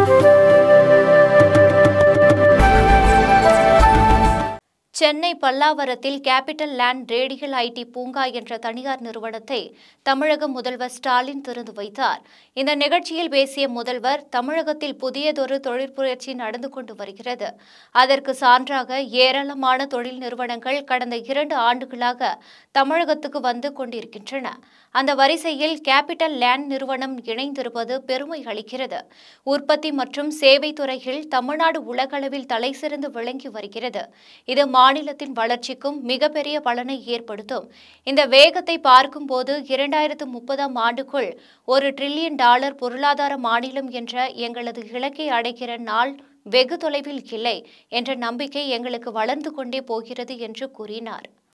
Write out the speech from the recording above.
சென்னை பல்லாவரத்தில் capital land radial ID பூங்கா என்ற தனியார் நிறுவனத்தை தமிழக முதல்வர் ஸ்டாலின் திறந்து வைத்தார் இந்த நிகழ்ச்சியில் பேசிய முதல்வர் தமிழகத்தில் புதியதொரு தொழிற்புரட்சி நடந்து கொண்டு வருகிறது அதற்கு சான்றாக ஏராளமான தொழில் நிறுவனங்கள் கடந்த இரண்டு ஆண்டுகளாக தமிழகத்துக்கு வந்து கொண்டிருக்கின்றன அந்த வரிசையில் கேபிட்டல் லேண்ட் நிறுவனம் இணைந்திருப்பது பெருமை அளிக்கிறது உற்பத்தி மற்றும் சேவை துறையில் தமிழ்நாடு உலகளவில் தலைசிறந்து விளங்கி வருகிறது இது மாநிலத்தின் வளர்ச்சிக்கும் மிகப்பெரிய பலனை ஏற்படுத்தும் இந்த வேகத்தை பார்க்கும்போது இரண்டாயிரத்து முப்பதாம் ஆண்டுக்குள் ஒரு டிரில்லியன் டாலர் பொருளாதார மாநிலம் என்ற எங்களது இலக்கை அடைகிற நாள் வெகு தொலைவில் இல்லை என்ற நம்பிக்கை எங்களுக்கு வளர்ந்து கொண்டே போகிறது என்று கூறினார்